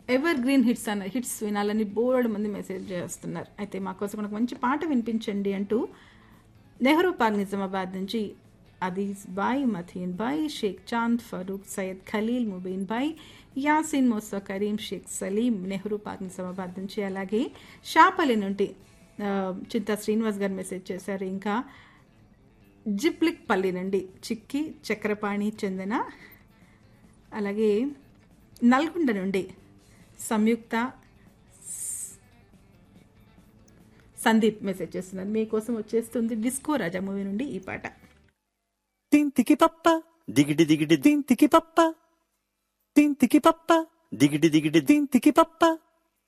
ever evergreen hits అన్న hits వినాలని బోర్డు మంది మెసేజ్ చేస్తున్నారు అయితే మా కోసం ఒక మంచి పాట వినిపించండి అంటూ నెహ్రూ పార్క్ నిజామాబాద్ నుంచి అదీజ్ బాయ్ మథీన్ బాయ్ షేక్ చాంద్ ఫరూక్ సయ్యద్ ఖలీల్ ముబీన్ బాయ్ యాసిన్ మోసా కరీం షేక్ సలీం నెహ్రూ పార్క్ నిజామాబాద్ నుంచి అలాగే షాపల్లి నుండి ఆ, చింతా శ్రీనివాస్ గారు మెసేజ్ చేశారు ఇంకా జిప్లిక్ పల్లి నుండి చిక్కి చక్రపాణి చెందిన అలాగే నల్గొండ నుండి సంయుక్త సందీప్ మెసేజ్ చేస్తున్నారు మీకోసం వచ్చేస్తుంది డిస్కో రాజా మూవీ నుండి ఈ పాట తింతికి పప్ప దిగిడి దిగిడి తింతికి పప్ప తింతికి పప్ప దిగిడి దిగిడి తింతికి పప్ప